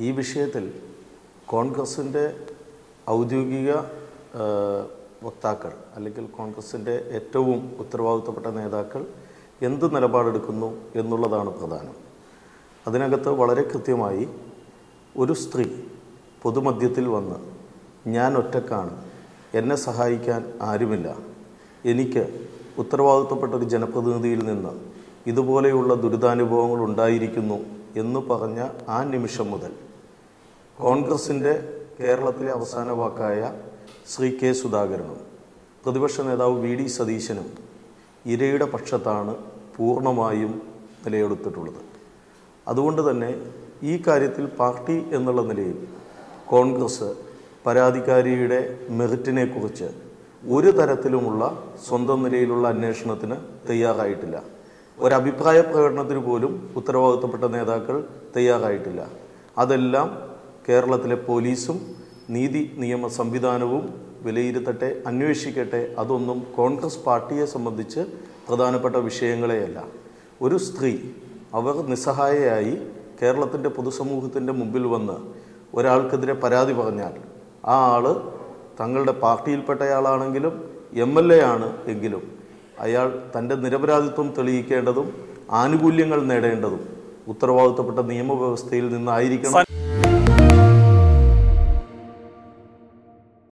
ഈ വിഷയത്തിൽ കോൺഗ്രസിൻ്റെ ഔദ്യോഗിക ആ, വക്താക്കൾ അല്ലെങ്കിൽ കോൺഗ്രസിൻ്റെ ഏറ്റവും ഉത്തരവാദിത്തപ്പെട്ട നേതാക്കൾ എന്ത് നിലപാടെടുക്കുന്നു എന്നുള്ളതാണ് പ്രധാനം അതിനകത്ത് വളരെ കൃത്യമായി ഒരു സ്ത്രീ പൊതുമധ്യത്തിൽ വന്ന് ഞാൻ ഒറ്റക്കാണ് എന്നെ സഹായിക്കാൻ ആരുമില്ല എനിക്ക് ഉത്തരവാദിത്തപ്പെട്ട ഒരു ജനപ്രതിനിധിയിൽ നിന്ന് ഇതുപോലെയുള്ള ദുരിതാനുഭവങ്ങൾ ഉണ്ടായിരിക്കുന്നു എന്ന് പറഞ്ഞ ആ നിമിഷം മുതൽ കോൺഗ്രസിൻ്റെ കേരളത്തിലെ അവസാന വാക്കായ ശ്രീ കെ സുധാകരനും പ്രതിപക്ഷ നേതാവ് വി ഡി സതീശനും ഇരയുടെ പക്ഷത്താണ് പൂർണ്ണമായും നിലയെടുത്തിട്ടുള്ളത് അതുകൊണ്ട് തന്നെ ഈ കാര്യത്തിൽ പാർട്ടി എന്നുള്ള നിലയിൽ കോൺഗ്രസ് പരാതിക്കാരിയുടെ മെറിറ്റിനെക്കുറിച്ച് ഒരു തരത്തിലുമുള്ള സ്വന്തം നിലയിലുള്ള അന്വേഷണത്തിന് തയ്യാറായിട്ടില്ല ഒരഭിപ്രായ പ്രകടനത്തിന് പോലും ഉത്തരവാദിത്തപ്പെട്ട നേതാക്കൾ തയ്യാറായിട്ടില്ല അതെല്ലാം കേരളത്തിലെ പോലീസും നീതി നിയമ സംവിധാനവും വിലയിരുത്തട്ടെ അന്വേഷിക്കട്ടെ അതൊന്നും കോൺഗ്രസ് പാർട്ടിയെ സംബന്ധിച്ച് പ്രധാനപ്പെട്ട വിഷയങ്ങളെയല്ല ഒരു സ്ത്രീ അവർ നിസ്സഹായയായി കേരളത്തിൻ്റെ പൊതുസമൂഹത്തിൻ്റെ മുമ്പിൽ വന്ന് ഒരാൾക്കെതിരെ പരാതി പറഞ്ഞാൽ ആ ആൾ തങ്ങളുടെ പാർട്ടിയിൽപ്പെട്ടയാളാണെങ്കിലും എം എൽ എ ആണ് എങ്കിലും അയാൾ തൻ്റെ നിരപരാധിത്വം തെളിയിക്കേണ്ടതും ആനുകൂല്യങ്ങൾ നേടേണ്ടതും ഉത്തരവാദിത്തപ്പെട്ട നിയമവ്യവസ്ഥയിൽ നിന്നായിരിക്കണം